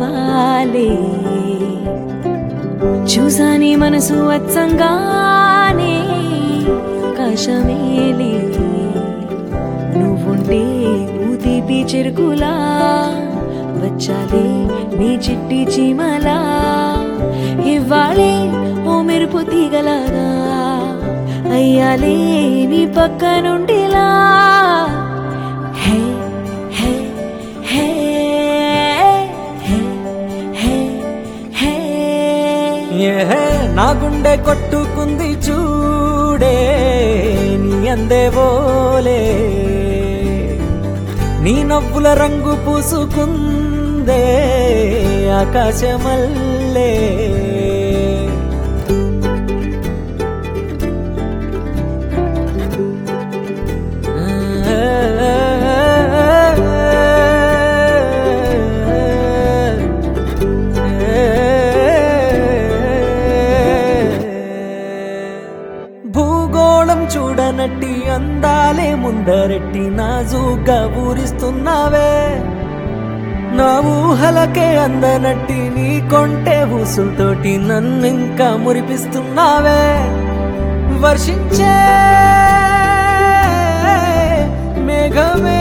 కావాలే చూసాని మనసు అచ్చంగానే ఆకాశమేలే నువ్వుంటే ఊతీపి చెరుకులా వచ్చాలే నీ చిట్టి చీమలా ఇవ్వాలే ఓ మెరుపు తీగలాగా అయ్యాలే నీ పక్క నుండిలా హే హే హే హే హే హే ఏహే నా గుండె కొట్టుకుంది చూడే నీ అందేవోలే నీ నవ్వుల రంగు పూసుకుందే ఆకాశమల్లే భూగోళం చూడనట్టి అందాలే ముందరెట్టి నాజూగా ఊరిస్తున్నావే నా ఊహలకే అందనట్టి నీ కొంటే ఊసులతోటి నన్నింకా మురిపిస్తున్నావే వర్షించే మేఘమే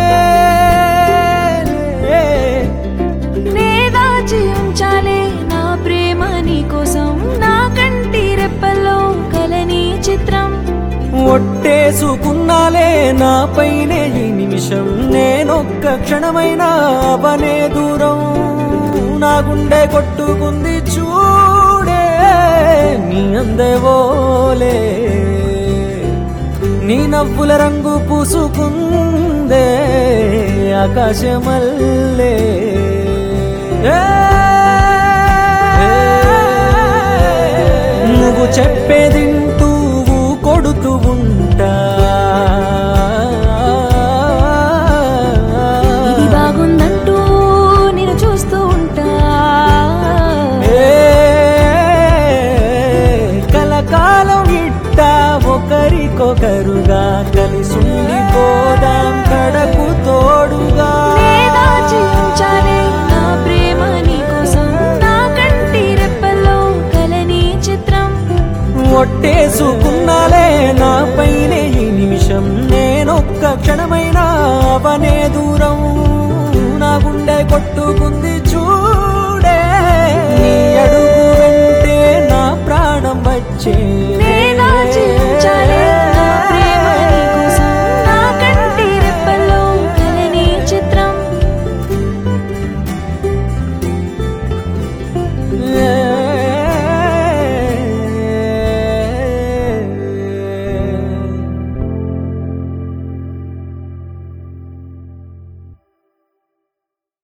నేదాచి ఉంచాలే నా ప్రేమ నీ కోసం నా కంటి రెప్పల్లో కలని చిత్రం ఒట్టేసుకున్నాలే నా పైనే ఈ నిమిషం నేనొక్క క్షణమైనా అవనే దూరం నా గుండె కొట్టుకుంది చూడే నీ అందెవోలే నీ నవ్వుల రంగు పూసుకుందే ఆకాశమల్లే నువ్వు చెప్పేదింటూ కొడుతూ ఉంటా ఇది బాగుందంటూ నేను చూస్తూ ఉంటా ఏ, కలకాలం ఇట్ట ఒకరికొకరుగా కలిసుండిపోదాం కడకు తోడుగా నేదాచి ఉంచాలే నా ప్రేమ నీ కోసం నా కంటి రెప్పల్లో కలని చిత్రం ఒట్టేసుకున్నాలే నా పైనే ఈ నిమిషం నేనొక్క క్షణమైనా అవనే దూరం నా గుండె కొట్టుకుంది చూడే నీ అడుగు వెంటే నా ప్రాణం వచ్చే